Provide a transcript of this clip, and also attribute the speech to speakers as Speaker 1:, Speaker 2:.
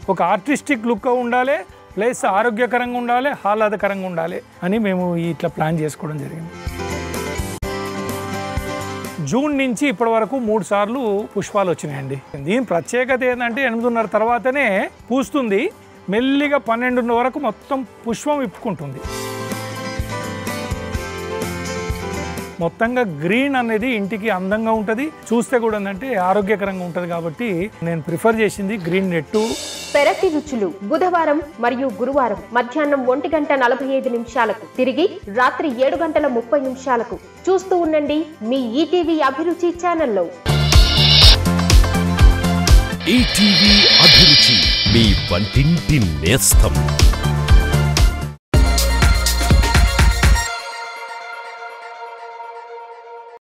Speaker 1: ఒక artistic look ఉండాలి plus ఆరోగ్యకరంగా ఉండాలి ఆహ్లాదకరంగా ఉండాలి అని మేము ఇట్లా ప్లాన్ చేసుకోవడం జరిగింది జూన్ నుంచి ఇప్పటి వరకు మూడు సార్లు పుష్పాలు వచ్చినాయండి దీని ప్రత్యేకత ఏంటంటే ఎనిమిదిన్నర తర్వాతనే పూస్తుంది మెల్లిగా పన్నెండున్నర వరకు మొత్తం పుష్పం విప్పుకుంటుంది మొత్తంగా గ్రీన్ అనేది ఇంటికి అందంగా ఉంటుంది చూస్తే కూడా ఏంటంటే ఆరోగ్యకరంగా ఉంటుంది కాబట్టి నేను ప్రిఫర్ చేసింది గ్రీన్ నెట్టు
Speaker 2: పెరటి రుచులు బుధవారం మరియు గురువారం మధ్యాహ్నం ఒంటి గంట నలభై ఐదు నిమిషాలకు తిరిగి రాత్రి ఏడు గంటల ముప్పై నిమిషాలకు చూస్తూ ఉండండి మీ ఈటీవీ అభిరుచి ఛానల్లో
Speaker 3: ఈటీవీ అభిరుచి మీ వంటింటి నేస్తం